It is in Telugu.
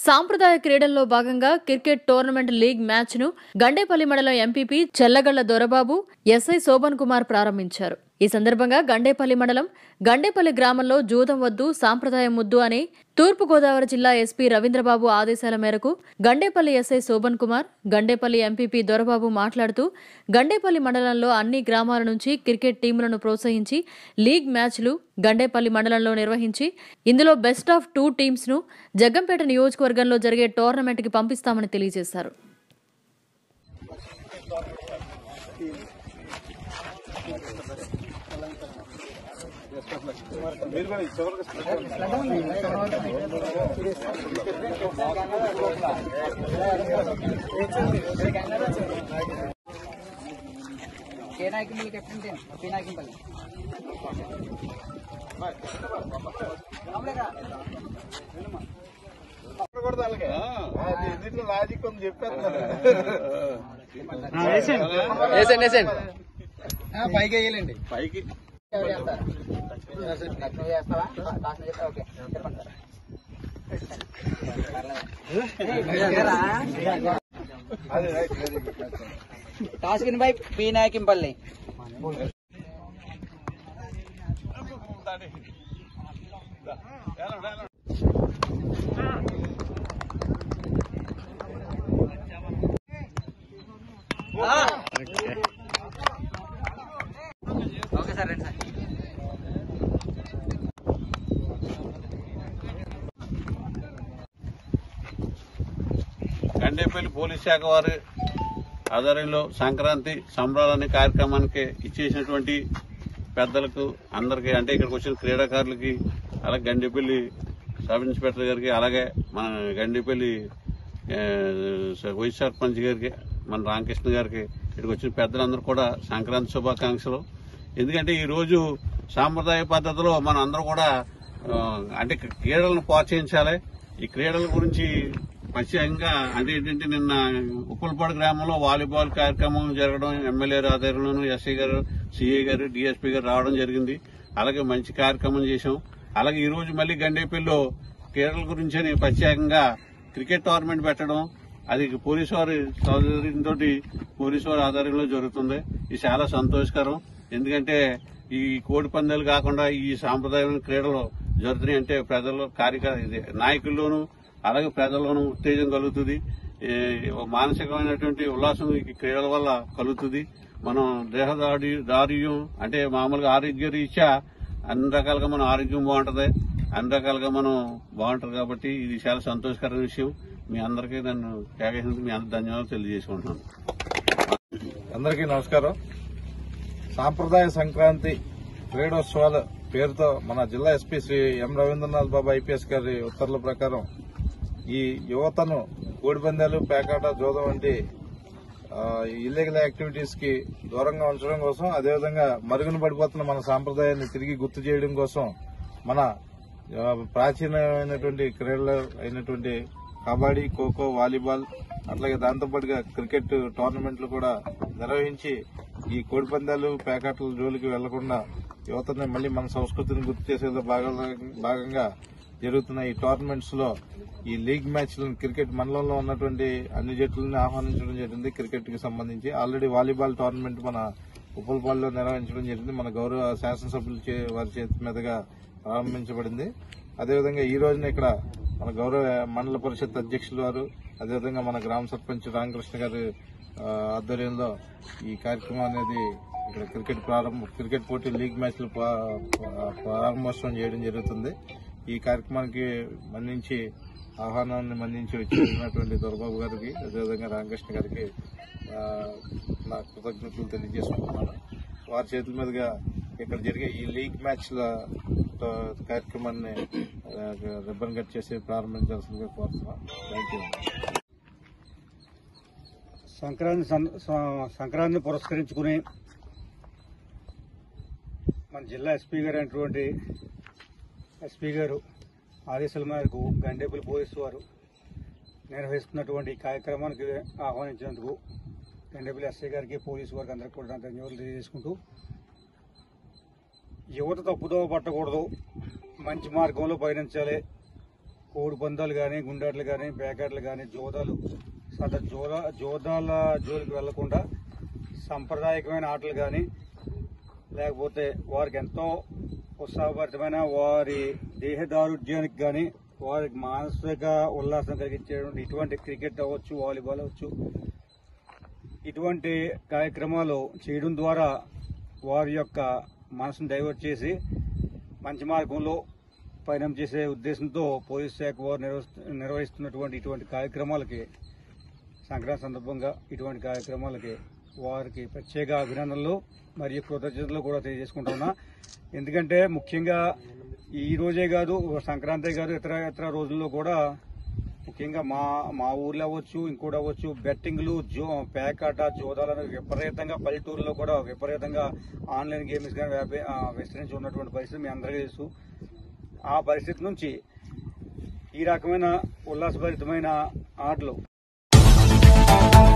సాంప్రదాయ క్రీడల్లో భాగంగా క్రికెట్ టోర్నమెంట్ లీగ్ మ్యాచ్ను గండేపల్లి మండలం ఎంపీపీ చెల్లగళ్ల దొరబాబు ఎస్ఐ శోభన్ కుమార్ ప్రారంభించారు ఈ సందర్భంగా గండేపల్లి మండలం గండేపల్లి గ్రామంలో జూదం వద్దు సాంప్రదాయ ముద్దు అనే తూర్పుగోదావరి జిల్లా ఎస్పీ రవీంద్రబాబు ఆదేశాల మేరకు గండేపల్లి ఎస్ఐ శోభన్ కుమార్ గండేపల్లి ఎంపీపీ దొరబాబు మాట్లాడుతూ గండేపల్లి మండలంలో అన్ని గ్రామాల నుంచి క్రికెట్ టీములను ప్రోత్సహించి లీగ్ మ్యాచ్లు గండేపల్లి మండలంలో నిర్వహించి ఇందులో బెస్ట్ ఆఫ్ టూ టీమ్స్ ను జగ్గంపేట నియోజకవర్గంలో జరిగే టోర్నమెంట్ కి పంపిస్తామని తెలియజేశారు కేనాయకంపల్లి కెప్టెన్ టీం పీనాయకంపల్లి దీంట్లో లాజిక్ ఉంది చెప్పేస్తున్నారు పైకి వేయాలండి పైకి ఎవరు చేస్తారు నువ్వు చేస్తావా టాస్ చేస్తా ఓకే చెప్పండి అది right very good toss win by Peenayakampalli okay sir రండి సార్ గండేపల్లి పోలీస్ శాఖ వారి ఆధ్వర్యంలో సంక్రాంతి సంబరాలనే కార్యక్రమానికి ఇచ్చేసినటువంటి పెద్దలకు అందరికీ అంటే ఇక్కడికి వచ్చిన క్రీడాకారులకి అలాగే గండేపల్లి సబ్ ఇన్స్పెక్టర్ గారికి అలాగే మన గండేపల్లి ఆ, వైస్ సర్పంచ్ గారికి మన రామకృష్ణ గారికి ఇక్కడికి వచ్చిన పెద్దలందరూ కూడా సంక్రాంతి శుభాకాంక్షలు ఎందుకంటే ఈ రోజు సాంప్రదాయ పద్ధతిలో మనం అందరూ కూడా ఆ, అంటే క్రీడలను ప్రోత్సహించాలి ఈ క్రీడల గురించి ప్రత్యేకంగా అంటే ఏంటంటే నిన్న ఉప్పలపాడు గ్రామంలో వాలీబాల్ కార్యక్రమం జరగడం ఎమ్మెల్యే ఆధ్వర్యంలోను ఎస్ఐ గారు సిఐ గారు డిఎస్పీ గారు రావడం జరిగింది అలాగే మంచి కార్యక్రమం చేశాం అలాగే ఈ రోజు మళ్ళీ గండేపల్లిలో క్రీడల గురించి అని ప్రత్యేకంగా క్రికెట్ టోర్నమెంట్ పెట్టడం అది పోలీసు వారి సౌకర్యంతో పోలీసు వారి ఆధ్వర్యంలో జరుగుతుంది ఇది చాలా సంతోషకరం ఎందుకంటే ఈ కోడి పందాలు కాకుండా ఈ సాంప్రదాయమైన క్రీడలు జరుగుతున్నాయి అంటే ప్రజల్లో కార్యక ఇది నాయకుల్లోనూ అలాగే ప్రజల్లోనూ ఉత్తేజం కలుగుతుంది ఏ, మానసికమైనటువంటి ఉల్లాసం ఈ క్రీడల వల్ల కలుగుతుంది మనం దేహదాడి దారుణ్యం అంటే మామూలుగా ఆరోగ్య రీత్యా అన్ని రకాలుగా మన ఆరోగ్యం బాగుంటది అన్ని రకాలుగా మనం బాగుంటది కాబట్టి ఇది చాలా సంతోషకరమైన విషయం మీ అందరికీ నన్ను కేకేసినందుకు మీ అందరి ధన్యవాదాలు తెలియజేసుకుంటున్నాను అందరికీ నమస్కారం సాంప్రదాయ సంక్రాంతి క్రీడోత్సవాల పేరుతో మన జిల్లా SP Shri M Ravindranath Babu IPS గారి ఉత్తర్వుల ప్రకారం ఈ యువతను కోడిపందాలు పేకాట జోదం వంటి ఇల్లీగల్ యాక్టివిటీస్ కి దూరంగా ఉంచడం కోసం అదేవిధంగా మరుగున పడిపోతున్న మన సాంప్రదాయాన్ని తిరిగి గుర్తు చేయడం కోసం మన ఆ, ప్రాచీనమైనటువంటి క్రీడలు అయినటువంటి కబడ్డీ ఖోఖో వాలీబాల్ అట్లాగే దాంతోపాటుగా క్రికెట్ టోర్నమెంట్లు కూడా నిర్వహించి ఈ కోడిపందాలు పేకాట్ల జోలికి వెళ్లకుండా యువతని మళ్ళీ మన సంస్కృతిని గుర్తు చేసేదో భాగంగా- భాగంగా జరుగుతున్న ఈ టోర్నమెంట్స్ లో ఈ లీగ్ మ్యాచ్లను క్రికెట్ మండలంలో ఉన్నటువంటి అన్ని జట్లను ఆహ్వానించడం జరిగింది క్రికెట్ కి సంబంధించి ఆల్రెడీ వాలీబాల్ టోర్నమెంట్ మన ఉప్పలపాడులో నిర్వహించడం జరిగింది మన గౌరవ శాసనసభ్యుల చే- వారి చేతి మీదుగా ప్రారంభించబడింది అదేవిధంగా ఈ రోజున ఇక్కడ మన గౌరవ మండల పరిషత్ అధ్యక్షులు వారు అదేవిధంగా మన గ్రామ సర్పంచ్ రామకృష్ణ గారి ఆ, ఆధ్వర్యంలో ఈ కార్యక్రమం అనేది ఇక్కడ క్రికెట్ ప్రారంభ క్రికెట్ పోటీ లీగ్ మ్యాచ్లు ప్రా- ప్రా- ప్రారంభోత్సవం చేయడం జరుగుతుంది ఈ కార్యక్రమానికి మన్నించి ఆహ్వానాన్ని మన్నించి వచ్చినటువంటి దొరబాబు గారికి అదేవిధంగా రామకృష్ణ గారికి ఆ, నా కృతజ్ఞతలు తెలియజేసుకుంటున్నాను వారి చేతుల మీదుగా ఇక్కడ జరిగే ఈ లీగ్ మ్యాచ్ల తో- కార్యక్రమాన్ని ఆ, రిబ్బన్ కట్ చేసి ప్రారంభించాల్సిందిగా కోరుతున్నాను థ్యాంక్ యూ సంక్రాంతి సం- సం- సంక్రాంతిని పురస్కరించుకుని మన జిల్లా ఎస్పీ గారు అయినటువంటి ఎస్పీ గారు ఆదేశాల మేరకు గండేపల్లి పోలీసు వారు నిర్వహిస్తున్నటువంటి ఈ కార్యక్రమానికి ఆహ్వానించినందుకు గండేపల్లి ఎస్ఐ గారికి పోలీసు వారికి అందరికీ కూడా నా ధన్యవాదాలు తెలియజేసుకుంటూ యువత తప్పుదోవ పట్టకూడదు మంచి మార్గంలో పయనించాలి కోడి పందాలు కానీ గుండాట్లు కానీ పేకాట్లు కానీ జోదాలు సద జోద జోదాల జోలికి వెళ్లకుండా సాంప్రదాయకమైన ఆటలు కానీ లేకపోతే వారికి ఎంతో ఉత్సాహభరితమైన వారి దేహదారుఢ్యానికి కానీ వారికి మానసిక ఉల్లాసం కలిగించేటువంటి ఇటువంటి క్రికెట్ అవ్వచ్చు వాలీబాల్ అవ్వచ్చు ఇటువంటి కార్యక్రమాలు చేయడం ద్వారా వారి యొక్క మనసును డైవర్ట్ చేసి మంచి మార్గంలో పయనం చేసే ఉద్దేశంతో పోలీస్ శాఖ వారు నిర్వహిస్తు- నిర్వహిస్తున్నటువంటి ఇటువంటి కార్యక్రమాలకి సంక్రాంతి సందర్భంగా ఇటువంటి కార్యక్రమాలకి వారికి ప్రత్యేక అభినందనలు మరియు కృతజ్ఞతలు కూడా తెలియజేసుకుంటున్నా ఎందుకంటే ముఖ్యంగా ఈ రోజే కాదు సంక్రాంతి కాదు ఇతర ఇతర రోజుల్లో కూడా ముఖ్యంగా మా మా ఊర్లో అవ్వచ్చు ఇంకోటి అవ్వచ్చు బెట్టింగ్లు జో పేకాట జోదాలను విపరీతంగా పల్లెటూరులో కూడా విపరీతంగా ఆన్లైన్ గేమ్స్ కానీ వ్యాపి ఆ, విస్తరించి ఉన్నటువంటి పరిస్థితి మీ అందరికీ తెలుసు ఆ పరిస్థితి నుంచి ఈ రకమైన ఉల్లాసభరితమైన ఆటలు